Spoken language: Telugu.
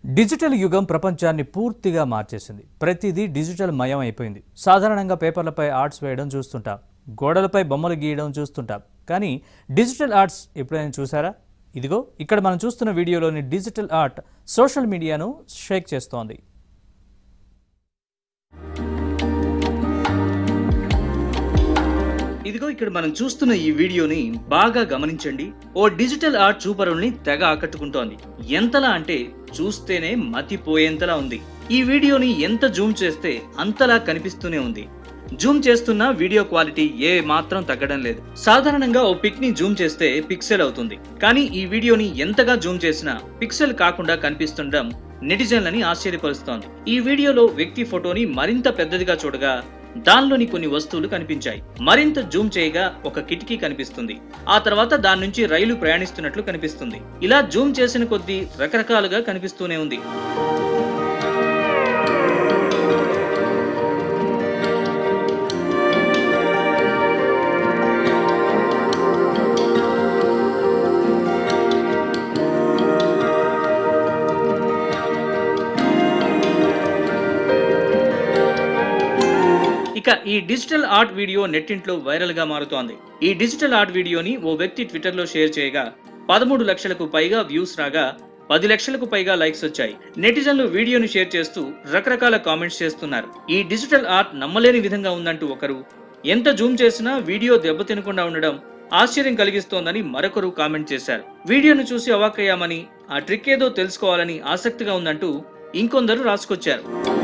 డిజిటల్ యుగం ప్రపంచాన్ని పూర్తిగా మార్చేసింది ప్రతిదీ డిజిటల్ మయం అయిపోయింది సాధారణంగా పేపర్లపై ఆర్ట్స్ వేయడం చూస్తుంటాం గోడలపై బొమ్మలు గీయడం చూస్తుంటాం కానీ డిజిటల్ ఆర్ట్స్ ఎప్పుడైనా చూసారా ఇదిగో ఇక్కడ మనం చూస్తున్న వీడియోలోని డిజిటల్ ఆర్ట్ సోషల్ మీడియాను షేక్ చేస్తోంది ఇదిగో ఇక్కడ మనం చూస్తున్న ఈ వీడియోని బాగా గమనించండి ఓ డిజిటల్ ఆర్ట్ చూపరుల్ని తెగ ఆకట్టుకుంటోంది ఎంతలా అంటే చూస్తేనే మతిపోయేంతలా ఉంది ఈ వీడియోని ఎంత జూమ్ చేస్తే అంతలా కనిపిస్తూనే ఉంది జూమ్ చేస్తున్న వీడియో క్వాలిటీ ఏ మాత్రం తగ్గడం లేదు సాధారణంగా ఓ పిక్ ని జూమ్ చేస్తే పిక్సెల్ అవుతుంది కానీ ఈ వీడియోని ఎంతగా జూమ్ చేసినా పిక్సెల్ కాకుండా కనిపిస్తుండడం నెటిజన్లని ఆశ్చర్యపరుస్తోంది ఈ వీడియోలో వ్యక్తి ఫోటోని మరింత పెద్దదిగా చూడగా దానిలోని కొన్ని వస్తువులు కనిపించాయి మరింత జూమ్ చేయగా ఒక కిటికీ కనిపిస్తుంది ఆ తర్వాత దాని నుంచి రైలు ప్రయాణిస్తున్నట్లు కనిపిస్తుంది ఇలా జూమ్ చేసిన కొద్దీ రకరకాలుగా కనిపిస్తూనే ఉంది ఇక ఈ డిజిటల్ ఆర్ట్ వీడియో నెట్టింట్లో వైరల్ గా మారుతోంది ఈ డిజిటల్ ఆర్ట్ వీడియోని ఓ వ్యక్తి ట్విట్టర్ లో షేర్ చేయగా పదమూడు లక్షలకు పైగా వ్యూస్ రాగా పది లక్షలకు పైగా లైక్స్ వచ్చాయి నెటిజన్లు వీడియోని షేర్ చేస్తూ రకరకాల కామెంట్స్ చేస్తున్నారు ఈ డిజిటల్ ఆర్ట్ నమ్మలేని విధంగా ఉందంటూ ఒకరు ఎంత జూమ్ చేసినా వీడియో దెబ్బతినకుండా ఉండడం ఆశ్చర్యం కలిగిస్తోందని మరొకరు కామెంట్ చేశారు వీడియోను చూసి అవాక్కయ్యామని ఆ ట్రిక్ ఏదో తెలుసుకోవాలని ఆసక్తిగా ఉందంటూ ఇంకొందరు రాసుకొచ్చారు